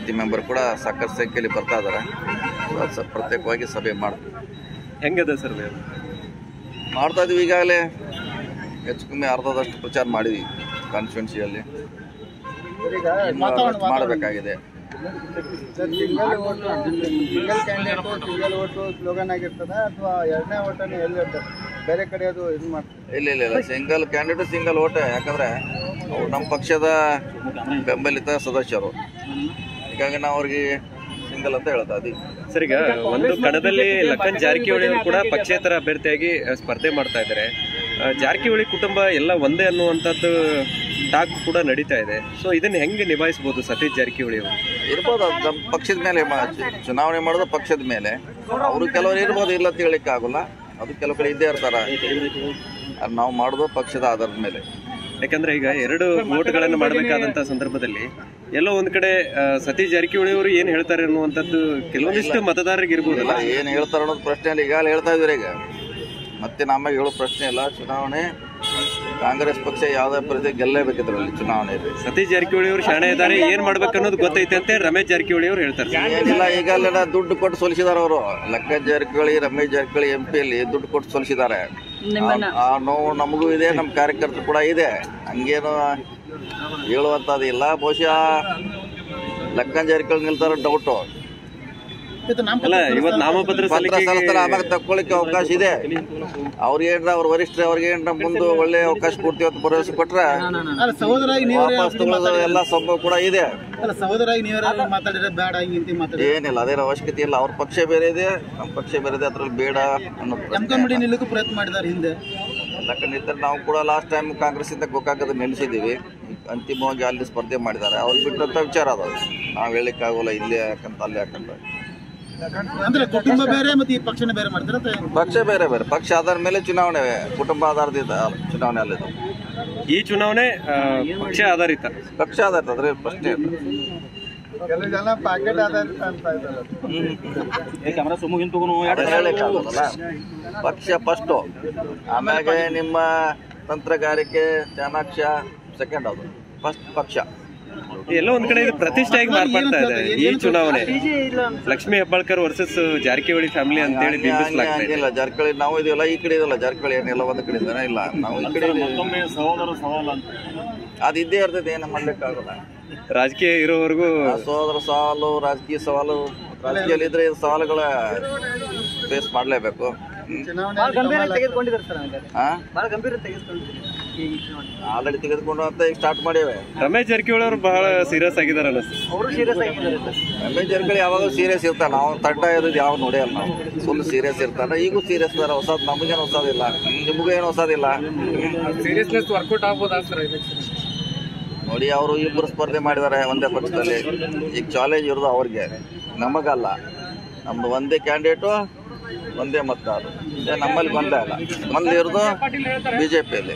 ಪಂಚಾಯತಿ member ಕೂಡ ಸಾಕಷ್ಟು ಸಂಖ್ಯೆಯಲ್ಲಿ ಬರ್ತಾ ಇದ್ದಾರೆ ಸೊ ಅದು ಸ- ಪ್ರತ್ಯೇಕವಾಗಿ ಸಭೆ ಮಾಡ್ತೀವಿ ಹೆಂಗದ ಸರ್ ಮಾಡ್ತಾ ಇದೀವಿ ಈಗಾಗಲೇ ಹೆಚ್ಚು ಕಮ್ಮಿ ಅರ್ಧದಷ್ಟು ಪ್ರಚಾರ ಮಾಡಿದ್ವಿ ಕಾನ್ಸ್ಟಿಟ್ಯೂನ್ಸಿಯಲ್ಲಿ ಮಾಡಬೇಕಾಗಿದೆ single vote single candidate single vote slogan ಆಗಿರ್ತದ ಅಥವಾ ಎರಡನೇ ಓಟನ್ನು ಎಲ್ಲಿ ಇರ್ತದೆ ಬೇರೆ ಕಡೆ ಅದು ಇದು ಮಾಡ್ತಾರೆ ಇಲ್ಲ ಇಲ್ಲ ಇಲ್ಲ ಸಿಂಗಲ್ ಕ್ಯಾಂಡಿಡೇಟ್ ಸಿಂಗಲ್ ಓಟೆ ಯಾಕಂದ್ರೆ ಅವ್ರು ನಮ್ಮ ಪಕ್ಷದ ಬೆಂಬಲಿತ ಸದಸ್ಯರು ಹೀಗಾಗಿ ನಾವು ಅವ್ರಿಗೆ ಸಿಂಗಲ್ ಅಂತ ಹೇಳ್ತಾ ಇದೀವಿ ಸರ್ ಈಗ ಒಂದು ಕಣದಲ್ಲಿ ಲಖನ್ ಜಾರಕಿಹೊಳಿ ಅವರು ಕೂಡ ಪಕ್ಷೇತರ ಅಭ್ಯರ್ಥಿಯಾಗಿ ಅಹ್, ಸ್ಪರ್ಧೆ ಮಾಡ್ತಾ ಇದ್ದಾರೆ ಅಹ್, ಜಾರಕಿಹೊಳಿ ಕುಟುಂಬ ಎಲ್ಲ ಒಂದೇ ಅನ್ನುವಂಥದ್ದು ಟಾಕ್ ಕೂಡ ನಡೀತಾ ಇದೆ ಸೊ ಇದನ್ನ ಹೆಂಗೆ ನಿಭಾಯಿಸಬಹುದು ಸತೀಶ್ ಜಾರಕಿಹೊಳಿ ಅವರು ಇರ್ಬೋದು ಅದು ನಮ್ಮ ಪಕ್ಷದ ಮೇಲೆ ಮಾ- ಚು- ಚುನಾವಣೆ ಮಾಡೋದು ಪಕ್ಷದ ಮೇಲೆ ಅವರು ಕೆಲವರು ಇರ್ಬೋದು ಇಲ್ಲ ಅಂತ ಹೇಳಿಕ್ಕೆ ಆಗೋಲ್ಲ ಅದು ಕೆಲವು ಕಡೆ ಇದ್ದೇ ಇರ್ತಾರ ಅದು ನಾವು ಮಾಡೋದು ಪಕ್ಷದ ಆಧಾರದ ಮೇಲೆ ಯಾಕಂದ್ರೆ ಈಗ ಎರಡು ವೋಟ್ಗಳನ್ನು ಮಾಡಬೇಕಾದಂತ ಸಂದರ್ಭದಲ್ಲಿ ಎಲ್ಲೋ ಒಂದ್ ಕಡೆ ಅಹ್, ಸತೀಶ್ ಜಾರಕಿಹೊಳಿ ಅವರು ಏನ್ ಹೇಳ್ತಾರೆ ಅನ್ನುವಂಥದ್ದು ಕೆಲವೊಂದಿಷ್ಟು ಮತದಾರರಿಗೆ ಇರ್ಬೋದಲ್ಲ ಏನು ಹೇಳ್ತಾರೆ ಅನ್ನೋದು ಪ್ರಶ್ನೆ ಇಲ್ಲ ಈಗಾಗಲೇ ಹೇಳ್ತಾ ಇದ್ದೀರಿ ಈಗ ಮತ್ತೆ ನಮಗೆ ಹೇಳೋ ಪ್ರಶ್ನೆ ಇಲ್ಲ ಚುನಾವಣೆ ಕಾಂಗ್ರೆಸ್ ಪಕ್ಷ ಯಾವುದೇ ಪ್ರತಿ ಗೆಲ್ಲೇಬೇಕಿದ್ರಲ್ಲಿ ಚುನಾವಣೆಯಲ್ಲಿ ಸತೀಶ್ ಜಾರಕಿಹೊಳಿ ಅವರು ಶಾಣೆ ಇದ್ದಾರೆ ಏನ್ ಮಾಡ್ಬೇಕು ಅನ್ನೋದು ಗೊತ್ತೈತೆ ಅಂತ ರಮೇಶ್ ಜಾರಕಿಹೊಳಿ ಅವರು ಹೇಳ್ತಾರೆ ಏನಿಲ್ಲ ಈಗಲೆಲ್ಲ ದುಡ್ಡು ಕೊಟ್ಟು ಸೋಲಿಸಿದಾರೆ ಅವರು ಲಕ್ಕ ಜಾರಕಿಹೊಳಿ ರಮೇಶ್ ಜಾರಕಿಹೊಳಿ ಎಂ ಪಿಯಲ್ಲಿ ದುಡ್ಡು ಕೊಟ್ಟು ಸೋಲಿಸಿದ್ದಾರೆ ಆ- ಆ ನೋವು ನಮಗೂ ಇದೆ ನಮ್ಮ ಕಾರ್ಯಕರ್ತರು ಕೂಡ ಇದೆ ಹಂಗೇನು ಹೇಳುವಂಥದ್ದು ಇಲ್ಲ ಬಹುಶಃ ಲಕ್ಕನ್ ಜಾರಕಿಹೊಳಿ ನಿಲ್ತಾರ ಡೌಟು ಅಲ್ಲ ಇವತ್ತು ನಾಮಪತ್ರ ಪತ್ರ ಸಲ್ಲಿಕೆಗೆ ಸಲ್ಲಿಸ್ತಾರೆ ಆಮ್ಯಾಗ ತಕ್ಕೊಳ್ಳಿಕ್ಕೆ ಅವಕಾಶ ಇದೆ ಅವ್ರಿಗೆ ಏನ್ರ ಅವ್ರ ವರಿಷ್ಠ ಅವ್ರಿಗೆ ಏನ್ರ ಮುಂದೆ ಒಳ್ಳೆ ಅವಕಾಶ ಕೊಡ್ತೀವಿ ಅಂತ ಭರವಸೆ ಕೊಟ್ರೆ ಅಲ್ಲ ಸಹೋದರಾಗಿ ನೀವು ವಾಪಸ್ ತಗೊಳ್ಳೋದು ಎಲ್ಲ ಸಂಭವ ಕೂಡ ಇದೆ ಅಲ್ಲ ಸಹೋದರಾಗಿ ನೀವು ಮಾತಾಡಿದ್ರೆ ಬೇಡ ಹಿಂಗೆ ಮಾತಾಡಿ ಏನಿಲ್ಲ ಅದೇನು ಅವಶ್ಯಕತೆ ಇಲ್ಲ ಅವ್ರ ಪಕ್ಷ ಬೇರೆ ಇದೆ ನಮ್ಮ ಪಕ್ಷ ಬೇರೆ ಇದೆ ಅದ್ರಲ್ಲಿ ಬೇಡ ಅನ್ನೋ ಎಮ್ಕಂಬಿಡಿ ನಿಲ್ಲಕ್ಕೂ ಪ್ರಯತ್ನ ಮಾಡಿದ್ದಾರೆ ಹಿಂದೆ ಯಾಕಂದ್ರೆ ನಾವು ಕೂಡ ಲಾಸ್ಟ್ ಟೈಮ್ ಕಾಂಗ್ರೆಸ್ ಇಂದ ಗೋಕಾಕದ ನಿಲ್ಲಿಸಿದ್ದೀವಿ ಅಂತಿಮವಾಗಿ ಅಲ್ಲಿ ಸ್ಪರ್ಧೆ ಮಾಡಿದ್ದಾರೆ ಅವ್ರಿಗೆ ಬಿಟ್ಟಂತ ವಿಚಾರ ಅದು ನಾವು ಹೇಳಿಕ್ಕಾಗೋಲ್ಲ ಇಲ್ಲೇ ಯಾಕಂತ ಅಲ್ಲಿ ಯಾಕಂತ ಅಂದ್ರೆ ಕುಟುಂಬ ಬೇರೆ ಮತ್ತೆ ಈ ಪಕ್ಷನ ಬೇರೆ ಮಾಡ್ತಾರೆ ಅಂತ ಪಕ್ಷ ಬೇರೆ ಬೇರೆ ಪಕ್ಷ ಆಧಾರ ಮೇಲೆ ಚುನಾವಣೆ ಕುಟುಂಬ ಆಧಾರದಿಂದ ಚುನಾವಣೆ ಅಲ್ಲಿದ್ದು ಈ ಚುನಾವಣೆ ಅಹ್, ಪಕ್ಷ ಆಧಾರಿತ ಪಕ್ಷ ಆಧಾರಿತ ಅದ್ರ ಪ್ರಶ್ನೆ ಇಲ್ಲ ಕೆಲವು ಜನ ಪ್ಯಾಕೆಟ್ ಆಧಾರಿತ ಅಂತ ಇದ್ದಾರೆ ಅದನ್ನ ಹೇಳಿಕ್ಕಾಗೋದಲ್ಲ. ಪಕ್ಷ ಫಸ್ಟು ಆಮ್ಯಾಗೆ ನಿಮ್ಮ ತಂತ್ರಗಾರಿಕೆ ಚಾಣಾಕ್ಷ ಸೆಕೆಂಡ್ ಅದು ಫಸ್ಟ್ ಪಕ್ಷ ಎಲ್ಲೋ ಒಂದ್ ಕಡೆ ಇದು ಪ್ರತಿಷ್ಠೆಯಾಗಿ ಮಾರ್ಪಡ್ತಾ ಇದೆ ಈ ಚುನಾವಣೆ ಲಕ್ಷ್ಮೀ ಹೆಬ್ಬಾಳ್ಕರ್ ವರ್ಸಸ್ ಜಾರಕಿಹೊಳಿ ಫ್ಯಾಮಿಲಿ ಅಂತ ಹೇಳಿ ಹಂಗೆ- ಬಿಂಬಿಸಲಾಗ್ತಾ ಇದೆ ಹಂಗಿಲ್ಲ ಜಾರಕಿಹೊಳಿ ನಾವು ಇದೆಯಲ್ಲ ಈ ಕಡೆ ಇದೆಯಲ್ಲ ಜಾರಕಿಹೊಳಿ ಏನಿಲ್ಲ ಒಂದು ಕಡೆ ಇದ್ದಾನೆ ಇಲ್ಲ ನಾವು ಈ ಕಡೆ ಅದು ಇದ್ದೇ ಇರ್ತೈತೆ ಏನು ಮಾಡ್ಲಿಕ್ಕಾಗಲ್ಲ ರಾಜಕೀಯ ಇರೋವರೆಗೂ ಆ ಸೋದರ ಸವಾಲು ರಾಜಕೀಯ ಸವಾಲು ರಾಜಕೀಯದಲ್ಲಿ ಇದ್ರೆ ಇದು ಸವಾಲುಗಳ ಫೇಸ್ ಮಾಡಲೇಬೇಕು ಚುನಾವಣೆ ತೆಗೆದುಕೊಂಡಿದ್ದಾರೆ ಸರ್ ಹಾ ಬಹಳ ಗಂಭೀರ ತೆಗೆದುಕೊಂಡಿದ್ದಾರೆ ಆಲ್ರೆಡಿ ತೆಗೆದುಕೊಂಡು ಅಂತ ಈಗ ಸ್ಟಾರ್ಟ್ ಮಾಡೇವೆ ರಮೇಶ್ ಜಾರಕಿಹೊಳಿ ಅವರು ಬಹಳ ಸೀರಿಯಸ್ ಆಗಿದ್ದಾರೆ ಅನಿಸ್ತು ಅವರು ಸೀರಿಯಸ್ ಆಗಿದ್ದಾರೆ ಸರ್ ರಮೇಶ್ ಜಾರಕಿಹೊಳಿ ಯಾವಾಗ ಸೀರಿಯಸ್ ಇರ್ತಾನೆ ನಾವು ತಂಡ ಇರೋದು ಯಾವ ನೋಡಿಯಲ್ಲ ನಾವು ಫುಲ್ ಸೀರಿಯಸ್ ಇರ್ತಾನೆ ಈಗೂ ಸೀರಿಯಸ್ ಇದಾರೆ ಹೊಸದು ನಮಗೇನು ಹೊಸದಿಲ್ಲ ನಿಮಗೂ ಏನು ಹೊಸದಿಲ್ಲ ಸೀರಿಯಸ್ನೆಸ್ ವರ್ಕೌಟ್ ಆಗ್ಬೋದಾ ಸರ್ ನೋಡಿ ಅವರು ಇಬ್ಬರು ಸ್ಪರ್ಧೆ ಮಾಡಿದ್ದಾರೆ ಒಂದೇ ಪಕ್ಷದಲ್ಲಿ ಈಗ ಚಾಲೆಂಜ್ ಇರೋದು ಅವ್ರಿಗೆ ನಮಗಲ್ಲ ನಮ್ದು ಒಂದೇ ಕ್ಯಾಂಡಿಡೇಟು ಒಂದೇ ಮತದಾರರು ಇದೇ ನಮ್ಮಲ್ಲಿ ಗೊಂದಲ ಇಲ್ಲ ಮೊದಲು ಇರೋದು ಬಿ ಜೆ ಪಿಯಲ್ಲಿ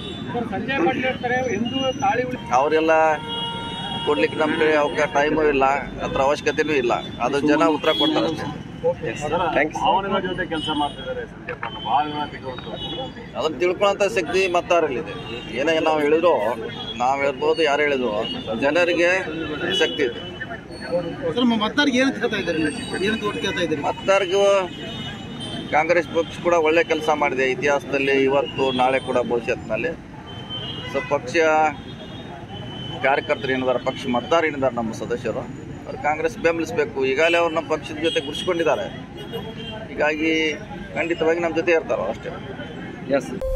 ಅವರೆಲ್ಲ ಕೊಡ್ಲಿಕ್ಕೆ ನಮ್ಮ ಕಡೆ ಅವಕ್ಕೆ ಟೈಮು ಇಲ್ಲ ಅದ್ರ ಅವಶ್ಯಕತೆನೂ ಇಲ್ಲ ಅದು ಜನ ಉತ್ತರ ಕೊಡ್ತಾರೆ ಅಷ್ಟೇ ಥ್ಯಾಂಕ್ಸ್ ಅದನ್ನ ತಿಳ್ಕೊಳ್ಳೋಂಥ ಶಕ್ತಿ ಮತದಾರಲ್ಲಿದೆ ಏನೇ ನಾವು ಹೇಳಿದ್ರು ನಾವು ಹೇಳ್ಬೋದು ಯಾರು ಹೇಳಿದ್ರು ಜನರಿಗೆ ಶಕ್ತಿ ಇದೆ ಸರ್ ಮತ್ತಾರಿಗೆ ಏನಂತ ಕೇಳ್ತಾ ಇದ್ದಾರೆ ಏನಂತ ಓಟ್ ಕೇಳ್ತಾ ಇದ್ದೀರಿ ಮತದಾರರಿಗೂ ಕಾಂಗ್ರೆಸ್ ಪಕ್ಷ ಕೂಡ ಒಳ್ಳೆ ಕೆಲಸ ಮಾಡಿದೆ ಇತಿಹಾಸದಲ್ಲಿ ಇವತ್ತು ನಾಳೆ ಕೂಡ ಭವಿಷ್ಯತ್ನಲ್ಲಿ ಸೊ ಪಕ್ಷ ಕಾರ್ಯಕರ್ತರು ಏನಿದ್ದಾರೆ ಪಕ್ಷ ಮತದಾರ ಏನಿದ್ದಾರೆ ನಮ್ಮ ಸದಸ್ಯರು ಅವ್ರು ಕಾಂಗ್ರೆಸ್ ಬೆಂಬಲಿಸಬೇಕು ಈಗಾಗಲೇ ಅವ್ರು ನಮ್ಮ ಪಕ್ಷದ ಜೊತೆ ಗುರುಸ್ಕೊಂಡಿದ್ದಾರೆ ಹೀಗಾಗಿ ಖಂಡಿತವಾಗಿ ನಮ್ಮ ಜೊತೆ ಇರ್ತಾರೆ ಅಷ್ಟೇ ಎಸ್